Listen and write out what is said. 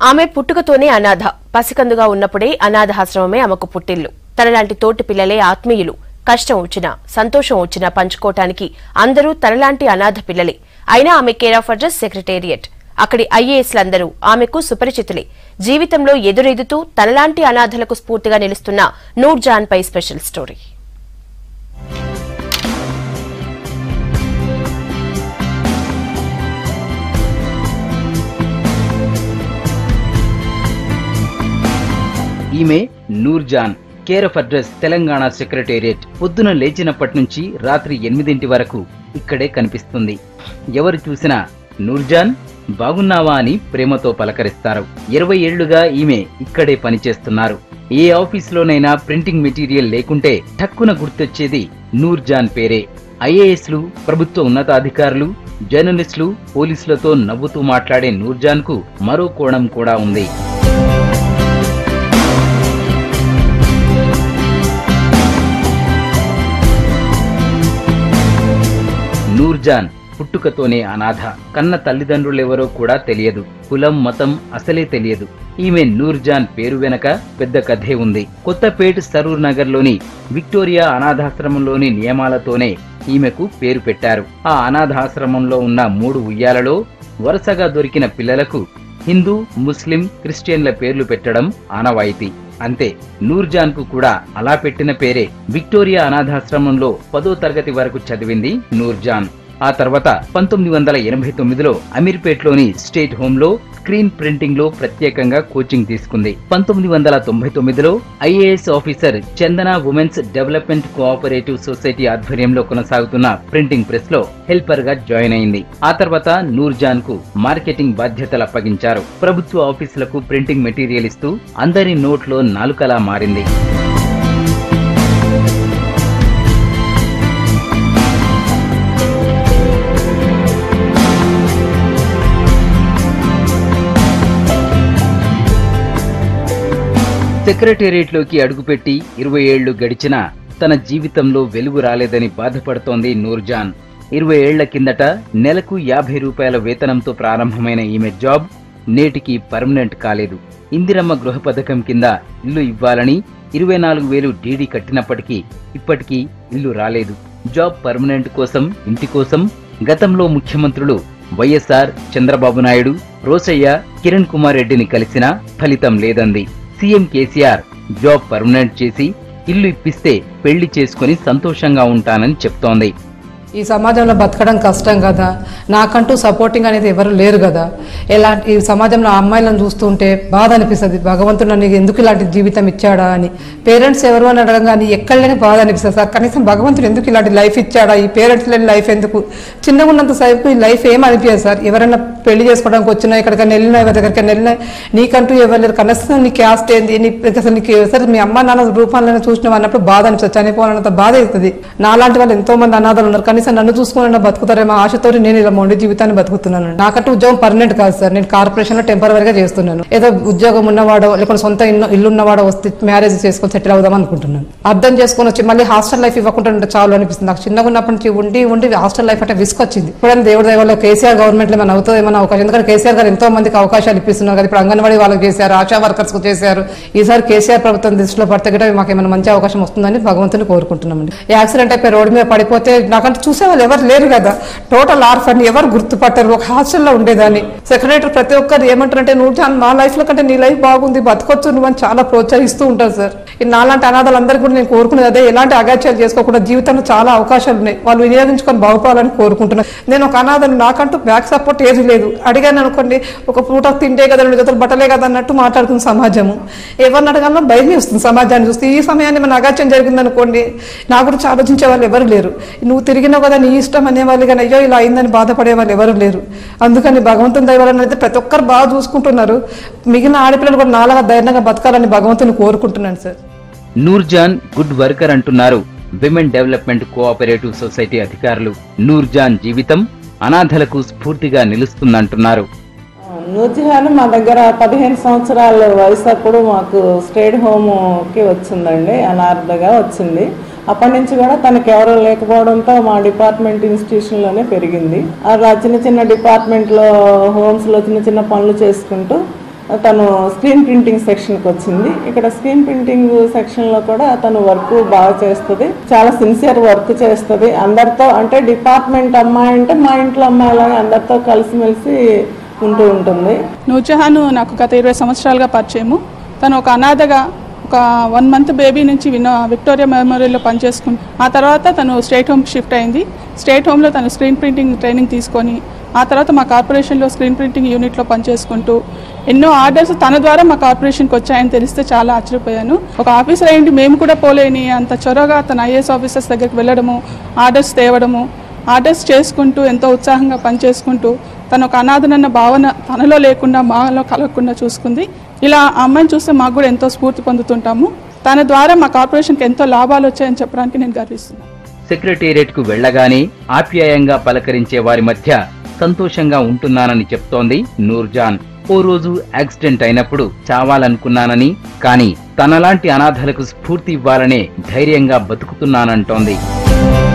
ఆమె పుట్టుకతోనే అనాథ పసికందుగా ఉన్నప్పుడే అనాథాశ్రమమే ఆమెకు పుట్టిల్లు తనలాంటి తోటి పిల్లలే ఆత్మీయులు కష్టం వచ్చినా సంతోషం వచ్చినా పంచుకోవటానికి అందరూ తనలాంటి అనాథ పిల్లలే అయినా ఆమె కేర్ ఆఫ్ అడ్రస్ సెక్రటేరియట్ అక్కడి ఐఏఎస్లందరూ ఆమెకు సుపరిచితులే జీవితంలో ఎదురెదుతూ తనలాంటి అనాథలకు స్ఫూర్తిగా నిలుస్తున్న నూర్జాన్ పై స్పెషల్ స్టోరీ ఈమె Noorjan care of address Telangana secretariat పొద్దున లేచినప్పటి నుంచి రాత్రి ఎనిమిదింటి వరకు ఇక్కడే కనిపిస్తుంది ఎవరు చూసినా నూర్జాన్ బాగున్నావా అని ప్రేమతో పలకరిస్తారు ఇరవై ఏళ్లుగా ఈమె ఇక్కడే పనిచేస్తున్నారు ఏ ఆఫీసులోనైనా ప్రింటింగ్ మెటీరియల్ లేకుంటే టక్కున గుర్తొచ్చేది నూర్జాన్ పేరే ఐఏఎస్లు ప్రభుత్వ ఉన్నతాధికారులు జర్నలిస్టులు పోలీసులతో నవ్వుతూ మాట్లాడే నూర్జాన్ కు మరో కోణం కూడా ఉంది నూర్జాన్ పుట్టుకతోనే అనాథ కన్న తల్లిదండ్రులెవరో కూడా తెలియదు కులం మతం అసలే తెలియదు ఈమె నూర్జాన్ పేరు వెనక పెద్ద కథే ఉంది కొత్తపేట్ సరూర్ నగర్ లోని విక్టోరియా అనాథాశ్రమంలోని నియమాలతోనే ఈమెకు పేరు పెట్టారు ఆ అనాథాశ్రమంలో ఉన్న మూడు ఉయ్యాలలో వరుసగా దొరికిన పిల్లలకు హిందూ ముస్లిం క్రిస్టియన్ల పేర్లు పెట్టడం ఆనవాయితీ అంతే నూర్జాన్ కు కూడా అలా పెట్టిన పేరే విక్టోరియా అనాథాశ్రమంలో పదో తరగతి వరకు చదివింది నూర్జాన్ ఆ తర్వాత పంతొమ్మిది వందల ఎనభై తొమ్మిదిలో అమీర్పేట్లోని స్టేట్ హోమ్ లో స్క్రీన్ ప్రింటింగ్ లో ప్రత్యేకంగా కోచింగ్ తీసుకుంది పంతొమ్మిది వందల తొంభై తొమ్మిదిలో IAS officer Chandana women's development cooperative society ఆధ్వర్యంలో కొనసాగుతున్న ప్రింటింగ్ ప్రెస్ లో హెల్పర్ గా జాయిన్ అయింది ఆ తర్వాత నూర్జాన్ కు మార్కెటింగ్ బాధ్యతలు అప్పగించారు ప్రభుత్వ ఆఫీసులకు ప్రింటింగ్ మెటీరియల్ ఇస్తూ అందరి నోట్లో నాలుకలా మారింది సెక్రటేరియట్లోకి అడుగుపెట్టి ఇరవై ఏళ్లు గడిచినా తన జీవితంలో వెలుగు రాలేదని బాధపడుతోంది నూర్జాన్ ఇరవై ఏళ్ల కిందట నెలకు యాభై రూపాయల వేతనంతో ప్రారంభమైన ఈమె జాబ్ నేటికి పర్మనెంట్ కాలేదు ఇందిరమ్మ గృహ పథకం కింద ఇల్లు ఇవ్వాలని ఇరవై నాలుగు వేలు డీడీ కట్టినప్పటికీ ఇప్పటికీ ఇల్లు రాలేదు జాబ్ పర్మనెంట్ కోసం ఇంటి కోసం గతంలో ముఖ్యమంత్రులు వైఎస్ఆర్ చంద్రబాబు నాయుడు రోసయ్య కిరణ్ కుమార్ రెడ్డిని కలిసినా ఫలితం లేదంది సీఎం కేసీఆర్ జాబ్ పర్మనెంట్ చేసి ఇల్లు ఇప్పిస్తే పెళ్లి చేసుకుని సంతోషంగా ఉంటానని చెప్తోంది ఈ సమాజంలో బతకడం కష్టం కదా నాకంటూ సపోర్టింగ్ అనేది ఎవరు లేరు కదా ఎలాంటి ఈ సమాజంలో ఆ అమ్మాయిలను చూస్తుంటే బాధ అనిపిస్తుంది భగవంతుడు నన్ను ఎందుకు ఇలాంటి జీవితం ఇచ్చాడా అని పేరెంట్స్ ఎవరు అని అడగం కానీ ఎక్కడ లేని బాధ అనిపిస్తుంది సార్ కనీసం భగవంతుడు ఎందుకు ఇలాంటి లైఫ్ ఇచ్చాడా ఈ పేరెంట్స్ లేని లైఫ్ ఎందుకు చిన్నగా ఉన్నంత సేపు ఈ లైఫ్ ఏం అనిపించదు సార్ ఎవరైనా పెళ్లి చేసుకోవడానికి వచ్చినా ఎక్కడికైనా వెళ్ళినా ఎవరి దగ్గరికి వెళ్ళినా నీకంటూ ఎవరు లేరు కనీసం నీ క్యాస్ట్ ఏంది నీ అసలు నీకు సరే మీ అమ్మ నాన్న రూపాలను చూసినావు అన్నప్పుడు బాధ అనిపిస్తుంది చనిపోవాలన్నంత బాధ అవుతుంది నాలాంటి వాళ్ళు ఎంతో మంది అనాథాలు ఉన్నారు కనీసం నన్ను చూసుకుని బతుకుతారేమో ఆశతో నేను ఇలా మొండి జీవితాన్ని బతుకుతున్నాను నాకంటూ ఉద్యోగం పర్మనెంట్ కాదు సార్ నేను కార్పొరేషన్ లో టెంపరీగా చేస్తున్నాను ఏదో ఉద్యోగం ఉన్నవాడో లేకపోతే సొంత ఇల్లు ఇల్లు ఉన్నవాడో వస్తే మ్యారేజ్ చేసుకొని సెటిల్ అవుదాం అనుకుంటున్నాను అర్థం చేసుకొని వచ్చి మళ్ళీ హాస్టల్ లైఫ్ ఇవ్వకుండా ఉంటే చాలు అనిపిస్తుంది నాకు చిన్నగా ఉన్నప్పటి నుంచి ఉండి ఉండి హాస్టల్ లైఫ్ అంటే విసుకొచ్చింది ఇప్పుడైనా దేవుడి దయవల్ల కేసీఆర్ గవర్నమెంట్ లో ఏమైనా అవుతుంది ఏమైనా అవకాశం ఎందుకంటే కేసీఆర్ గారు ఎంతో మందికి అవకాశాలు ఇప్పిస్తున్నారు కదా ఇప్పుడు అంగన్వాడీ వాళ్ళకి చేశారు ఆశా వర్కర్స్ కు చేశారు ఈసారి కేసీఆర్ ప్రభుత్వం దృష్టిలో పడితే గిట్ట మాకు ఏమైనా మంచి అవకాశం వస్తుందని భగవంతుని కోరుకుంటున్నామండి ఈ యాక్సిడెంట్ అయిపోయి రోడ్డు మీద పడిపోతే నాకంటే చూసే వాళ్ళు ఎవరు లేరు కదా టోటల్ ఆర్ఫన్ ఎవరు గుర్తుపట్టారు ఒక హాస్టల్లో ఉండేదాన్ని సెక్రటరీ ప్రతి ఒక్కరు ఏమంటారంటే నువ్వు చాలా మా లైఫ్ లో కంటే నీ లైఫ్ బాగుంది బతకొచ్చు నువ్వు అని చాలా ప్రోత్సహిస్తూ ఉంటారు సార్ ఈ నాలాంటి అనాథాలందరికీ కూడా నేను కోరుకునేది అదే ఎలాంటి అగాత్యాలు చేసుకోకుండా జీవితంలో చాలా అవకాశాలు ఉన్నాయి వాళ్ళు వినియోగించుకొని బాగుపడాలని కోరుకుంటున్నాను నేను ఒక అనాథను నాకంటూ బ్యాక్ సపోర్ట్ ఏది లేదు అడిగాను అనుకోండి ఒక పూట తింటే కదా రెండు జతలు బట్టలే కదా అన్నట్టు మాట్లాడుతుంది సమాజము ఎవరిని అడగాలన్నా భయం వేస్తుంది సమాజాన్ని చూస్తే ఈ సమయాన్ని మన అగాత్యం జరిగింది అనుకోండి నా గురించి ఆలోచించే వాళ్ళు ఎవరు లేరు నువ్వు తిరిగినావు కదా నీ ఇష్టం అనేవాళ్ళు కానీ అయ్యో ఇలా అయిందని బాధపడే వాళ్ళు ఎవరు లేరు అందుకని భగవంతుని దయవలని అయితే ప్రతి ఒక్కరు బాగా చూసుకుంటున్నారు మిగిలిన ఆడపిల్లలు కూడా నాలుగా ధైర్యంగా బతకాలని భగవంతుని కోరుకుంటున్నాను సార్ నూర్జాన్ గుడ్ వర్కర్ అంటున్నారు విమెన్ డెవలప్మెంట్ కోఆపరేటివ్ సొసైటీ అధికారులు నూర్జాన్ జీవితం అనాథలకు స్ఫూర్తిగా నిలుస్తుందంటున్నారు నూర్జహాన్ మా దగ్గర పదిహేను సంవత్సరాల వయసు అప్పుడు మాకు స్టేట్ హోమ్కి వచ్చిందండి అనార్థగా వచ్చింది అప్పటి నుంచి కూడా తనకి ఎవరు లేకపోవడంతో మా డిపార్ట్మెంట్ ఇన్స్టిట్యూషన్లోనే పెరిగింది అలా చిన్న చిన్న డిపార్ట్మెంట్లో హోమ్స్లో చిన్న చిన్న పనులు చేసుకుంటూ తను స్క్రీన్ ప్రింటింగ్ సెక్షన్కి వచ్చింది ఇక్కడ స్క్రీన్ ప్రింటింగ్ సెక్షన్లో కూడా తను వర్క్ బాగా చేస్తుంది చాలా సిన్సియర్ వర్క్ చేస్తుంది అందరితో అంటే డిపార్ట్మెంట్ అమ్మాయి అంటే మా ఇంట్లో అమ్మాయిలాగా అందరితో కలిసిమెలిసి ఉంటూ ఉంటుంది నూర్జహాన్ నాకు గత ఇరవై సంవత్సరాలుగా పరిచయము తను ఒక అనాథగా ఒక వన్ మంత్ బేబీ నుంచి విన్న విక్టోరియా మెమోరియల్లో పనిచేసుకుంటూ ఆ తర్వాత తను స్టేట్ హోమ్ షిఫ్ట్ అయింది స్టేట్ హోమ్లో తను స్క్రీన్ ప్రింటింగ్ ట్రైనింగ్ తీసుకొని ఆ తర్వాత మా కార్పొరేషన్లో స్క్రీన్ ప్రింటింగ్ యూనిట్లో పనిచేసుకుంటూ ఎన్నో ఆర్డర్స్ తన ద్వారా మా కార్పొరేషన్కి వచ్చాయని తెలిస్తే చాలా ఆశ్చర్యపోయాను ఒక ఆఫీసర్ అయ్యింది మేము కూడా పోలేని అంత చొరవగా తన ఐఏఎస్ ఆఫీసర్స్ దగ్గరికి వెళ్ళడము ఆర్డర్స్ తేవడము ఆర్డర్స్ చేసుకుంటూ ఎంతో ఉత్సాహంగా పనిచేసుకుంటూ తను ఒక అనాథనన్న భావన తనలో లేకుండా మాలో కలగకుండా చూసుకుంది ఇలా ఆ అమ్మాయిని చూస్తే మాకు కూడా ఎంతో స్ఫూర్తి పొందుతుంటాము తన ద్వారా మా కార్పొరేషన్కి ఎంతో లాభాలు వచ్చాయని చెప్పడానికి నేను గర్విస్తున్నాను సెక్రటేరియట్ కు వెళ్లగానే ఆప్యాయంగా పలకరించే వారి మధ్య సంతోషంగా ఉంటున్నానని చెప్తోంది నూర్జాన్ ఓ రోజు యాక్సిడెంట్ అయినప్పుడు చావాలనుకున్నానని కానీ తనలాంటి అనాథలకు స్ఫూర్తి ఇవ్వాలనే ధైర్యంగా బతుకుతున్నానంటోంది